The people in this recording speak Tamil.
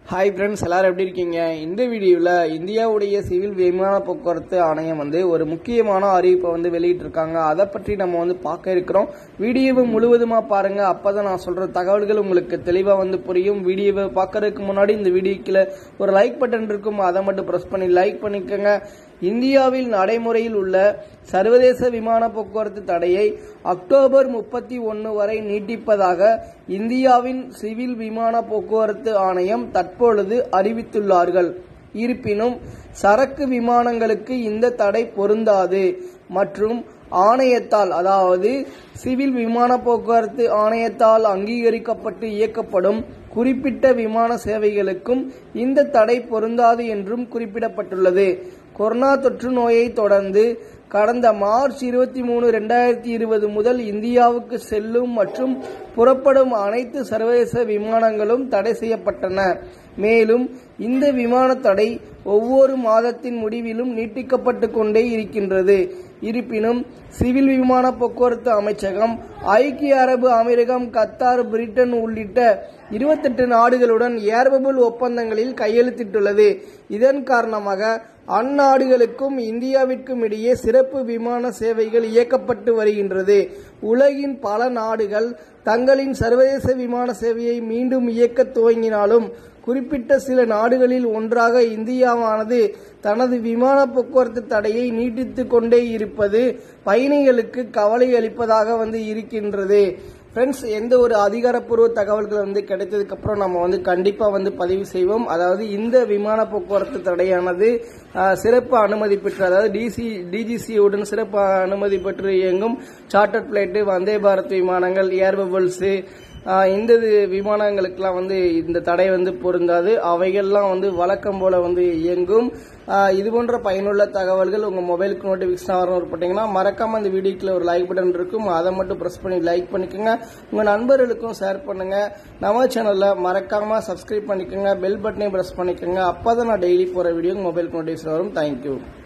ஹாய் ஃப்ரெண்ட்ஸ் எல்லாரும் எப்படி இருக்கீங்க இந்த வீடியோவில் இந்தியாவுடைய சிவில் விமான போக்குவரத்து ஆணையம் வந்து ஒரு முக்கியமான அறிவிப்பை வந்து வெளியிட்டிருக்காங்க அதை பற்றி நம்ம வந்து பார்க்க இருக்கிறோம் வீடியோவை முழுவதுமாக பாருங்க அப்பதான் நான் சொல்ற தகவல்கள் உங்களுக்கு தெளிவாக வந்து புரியும் வீடியோவை பார்க்கறதுக்கு முன்னாடி இந்த வீடியோக்கில் ஒரு லைக் பட்டன் இருக்கும் அதை மட்டும் ப்ரெஸ் பண்ணி லைக் பண்ணிக்கோங்க இந்தியாவில் நடைமுறையில் உள்ள சர்வதேச விமான போக்குவரத்து தடையை அக்டோபர் முப்பத்தி ஒன்று வரை நீட்டிப்பதாக இந்தியாவின் சிவில் விமான போக்குவரத்து ஆணையம் தற்பொழுது அறிவித்துள்ளார்கள் இருப்பினும் சரக்கு விமானங்களுக்கு இந்த தடை பொருந்தாது மற்றும் ஆணையத்தால் அதாவது சிவில் விமான போக்குவரத்து ஆணையத்தால் அங்கீகரிக்கப்பட்டு இயக்கப்படும் குறிப்பிட்ட விமான சேவைகளுக்கும் இந்த தடை பொருந்தாது என்றும் குறிப்பிடப்பட்டுள்ளது கொரோனா தொற்று நோயை தொடர்ந்து கடந்த மார்ச் இருபத்தி மூணு ரெண்டாயிரத்தி இருபது முதல் இந்தியாவுக்கு செல்லும் மற்றும் புறப்படும் அனைத்து சர்வதேச விமானங்களும் தடை செய்யப்பட்டன மேலும் இந்த விமான தடை ஒவ்வொரு மாதத்தின் முடிவிலும் நீட்டிக்கப்பட்டு கொண்டே இருக்கின்றது இருப்பினும் சிவில் விமான போக்குவரத்து அமைச்சகம் ஐக்கிய அரபு அமீரகம் கத்தார் பிரிட்டன் உள்ளிட்ட இருபத்தெட்டு நாடுகளுடன் ஏர்பபுள் ஒப்பந்தங்களில் கையெழுத்திட்டுள்ளது இதன் காரணமாக அந்நாடுகளுக்கும் இந்தியாவிற்கும் இடையே சிறப்பு விமான சேவைகள் இயக்கப்பட்டு வருகின்றது உலகின் பல நாடுகள் தங்களின் சர்வதேச விமான சேவையை மீண்டும் இயக்க துவங்கினாலும் குறிப்பிட்ட சில நாடுகளில் ஒன்றாக இந்தியாவானது தனது விமான போக்குவரத்து தடையை நீட்டித்து கொண்டே இருப்பது பயணிகளுக்கு கவலை அளிப்பதாக வந்து இருக்கின்றது ஃப்ரெண்ட்ஸ் எந்த ஒரு அதிகாரப்பூர்வ தகவல்கள் வந்து கிடைத்ததுக்கு அப்புறம் நம்ம வந்து கண்டிப்பா வந்து பதிவு செய்வோம் அதாவது இந்த விமான போக்குவரத்து தடையானது ஆஹ், சிறப்பு அனுமதி பெற்று அதாவது டிசி டிஜிசியுடன் சிறப்பு அனுமதி பெற்று இயங்கும் சார்ட்டர் பிளைட்டு வந்தே பாரத் விமானங்கள் ஏர் பபிள்ஸ் இந்த இது விமானங்களுக்கெல்லாம் வந்து இந்த தடை வந்து பொருந்தாது அவைகள்லாம் வந்து வழக்கம் போல வந்து இயங்கும் ஆஹ், இது போன்ற பயனுள்ள தகவல்கள் உங்க மொபைலுக்கு நோட்டிபிகேஷன் வரணும் போட்டீங்கன்னா மறக்காம இந்த வீடியோக்குள்ள ஒரு லைக் பட்டன் இருக்கும் அதை மட்டும் பிரஸ் பண்ணி லைக் பண்ணிக்கோங்க உங்க நண்பர்களுக்கும் ஷேர் பண்ணுங்க நம்ம சேனல்ல மறக்காம சப்ஸ்கிரைப் பண்ணிக்கோங்க பெல் பட்டனையும் பிரஸ் பண்ணிக்கோங்க அப்பதான் நான் டெய்லி போற வீடியோ மொபைலுக்கு நோட்டிபிகேஷன் வரும் தேங்க்யூ